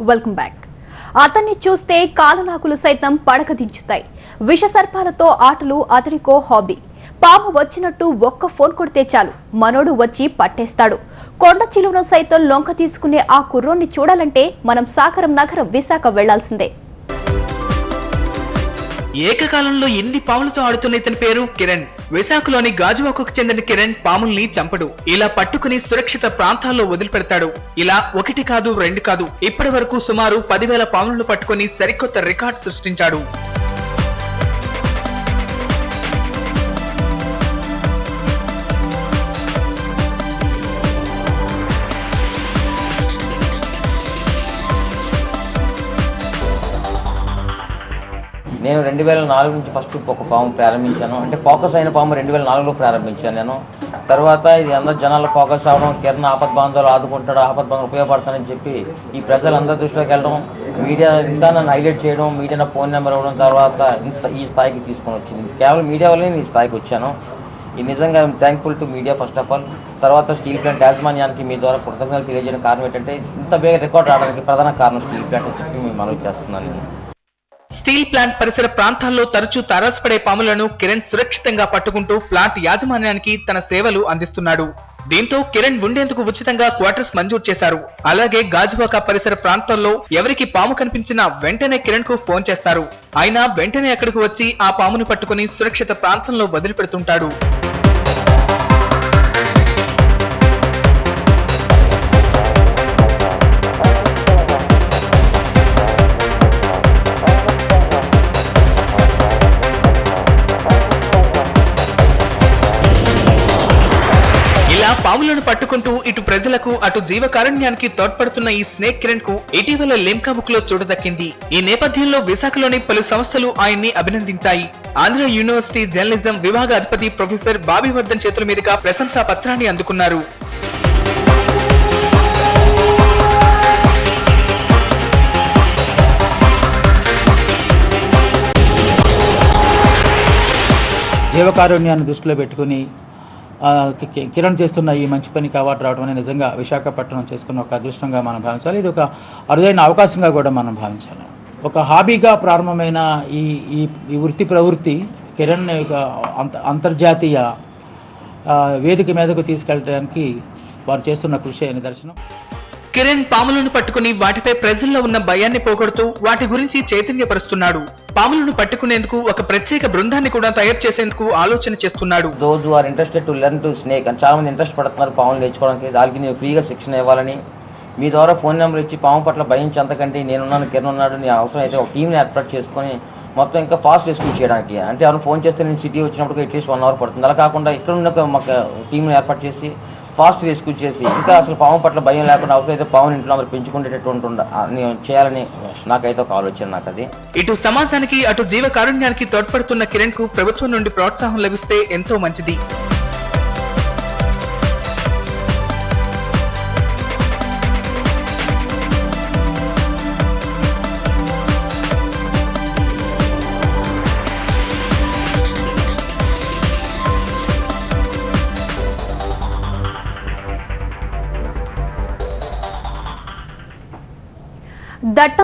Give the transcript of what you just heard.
welcome back అతన్ని చూస్తే కాలనాకులు సైతం పడక దించుతాయి విష సర్పాలతో ఆటలు అతడికో హాబీ పాము వచ్చినట్టు ఒక్క ఫోన్ కొడితే చాలు మనోడు వచ్చి పట్టేస్తాడు కొండ చిలువను సైతం లొంక తీసుకునే ఆ కుర్రోన్ని చూడాలంటే మనం సాకరం నగరం విశాఖ వెళ్లాల్సిందే ఏకకాలంలో ఎన్ని పాములతో ఆడుతున్న ఇతని పేరు కిరణ్ విశాఖలోని గాజువాకకు చెందిన కిరణ్ పాముల్ని చంపడు ఇలా పట్టుకుని సురక్షిత ప్రాంతాల్లో వదిలిపెడతాడు ఇలా ఒకటి కాదు రెండు కాదు ఇప్పటి వరకు సుమారు పదివేల పాములను పట్టుకుని సరికొత్త రికార్డ్ సృష్టించాడు నేను రెండు వేల నాలుగు నుంచి ఫస్ట్ ఒక పాము ప్రారంభించాను అంటే ఫోకస్ అయిన పాము రెండు వేల నాలుగులో ప్రారంభించాను నేను తర్వాత ఇది అందరు జనాలు ఫోకస్ అవడం కిరణ్ ఆపద్ బాంధవులు ఆదుకుంటాడు ఆపద్ బాంధవులు ఉపయోగపడతానని చెప్పి ఈ ప్రజలందరి దృష్టిలోకి వెళ్ళడం మీడియా ఇంకా నన్ను హైలైట్ చేయడం మీడియా నా ఫోన్ నెంబర్ ఇవ్వడం తర్వాత ఇంత ఈ స్థాయికి తీసుకొని వచ్చింది కేవలం మీడియా వల్లే నేను ఈ స్థాయికి వచ్చాను ఈ నిజంగా I'm thankful to media first of all తర్వాత స్టీల్ ప్లాంట్ యాజమాన్యానికి మీ ద్వారా కృతజ్ఞతలు తెలియజేయడం కారణం ఏంటంటే ఇంత బేగ రికార్డ్ రావడానికి ప్రధాన కారణం స్టీల్ ప్లాంట్ అని చెప్పి మేము మనవి చేస్తున్నాను నేను స్టీల్ ప్లాంట్ పరిసర ప్రాంతాల్లో తరచూ తారసపడే పాములను కిరణ్ సురక్షితంగా పట్టుకుంటూ ప్లాంట్ యాజమాన్యానికి తన సేవలు అందిస్తున్నాడు దీంతో కిరణ్ ఉండేందుకు ఉచితంగా క్వార్టర్స్ మంజూరు చేశారు అలాగే గాజువాక పరిసర ప్రాంతాల్లో ఎవరికి పాము కనిపించినా వెంటనే కిరణ్ కు ఫోన్ చేస్తారు అయినా వెంటనే అక్కడికి వచ్చి ఆ పామును పట్టుకుని సురక్షిత ప్రాంతంలో వదిలిపెడుతుంటాడు ఇలా పాములను పట్టుకుంటూ ఇటు ప్రజలకు అటు జీవకారుణ్యానికి తోడ్పడుతున్న ఈ స్నేక్ కిరణ్ కు ఇటీవల లిమ్కా బుక్ లో చోటు ఈ నేపథ్యంలో విశాఖలోని పలు సంస్థలు ఆయన్ని అభినందించాయి ఆంధ్ర యూనివర్సిటీ జర్నలిజం విభాగ అధిపతి ప్రొఫెసర్ బాబీవర్ధన్ చేతుల మీదుగా ప్రశంసా పత్రాన్ని అందుకున్నారు జీవకారుణ్యాన్ని దృష్టిలో పెట్టుకుని ఆ, కి- కి- కిరణ్ చేస్తున్న ఈ మంచి పనికి అవార్డు రావడం అనేది నిజంగా విశాఖపట్నం చేసుకున్న ఒక అదృష్టంగా మనం భావించాలి ఇది ఒక అరుదైన అవకాశంగా కూడా మనం భావించాలి ఒక హాబీగా ప్రారంభమైన ఈ ఈ ఈ వృత్తి ప్రవృత్తి కిరణ్ ఒక అంత అంతర్జాతీయ ఆ, వేదిక మీదకు తీసుకెళ్ళడానికి వారు చేస్తున్న కృషి నిదర్శనం కిరణ్ పాములను పట్టుకుని వాటిపై ప్రజల్లో ఉన్న భయాన్ని పోగొడుతూ వాటి గురించి చైతన్యపరుస్తున్నాడు పాములను పట్టుకునేందుకు ఒక ప్రత్యేక బృందాన్ని కూడా తయారు చేసేందుకు ఆలోచన చేస్తున్నాడు those are interested to learn to snake అని చాలా మంది ఇంట్రెస్ట్ పడుతున్నారు పాములు నేర్చుకోవడానికి దానికి నేను ఫ్రీగా శిక్షణ ఇవ్వాలని మీ ద్వారా ఫోన్ నెంబర్ ఇచ్చి పాము పట్ల భయం చెంతకంటే నేనున్నాను కిరణ్ ఉన్నాడు నీ అవసరం అయితే ఒక టీంని ఏర్పాటు చేసుకొని మొత్తం ఇంకా ఫాస్ట్ రెస్క్యూ చేయడానికి అంటే ఎవరు ఫోన్ చేస్తే నేను సిటీ వచ్చినప్పుడు అట్లీస్ట్ వన్ అవర్ పడుతుంది అలా కాకుండా ఇక్కడ ఉన్న ఒక మాకు టీంని ఏర్పాటు చేసి ఫాస్ట్ రెస్క్యూ చేసి ఇంకా అసలు పాము పట్ల భయం లేకుండా అవసరం అయితే పాముని ఇంట్లో మరి పెంచుకునేటటువంటి ఉండ నేను చేయాలని నాకైతే ఒక ఆలోచన నాకు అది ఇటు సమాజానికి అటు జీవ కారుణ్యానికి తోడ్పడుతున్న కిరణ్ కు ప్రభుత్వం నుండి ప్రోత్సాహం లభిస్తే ఎంతో మంచిది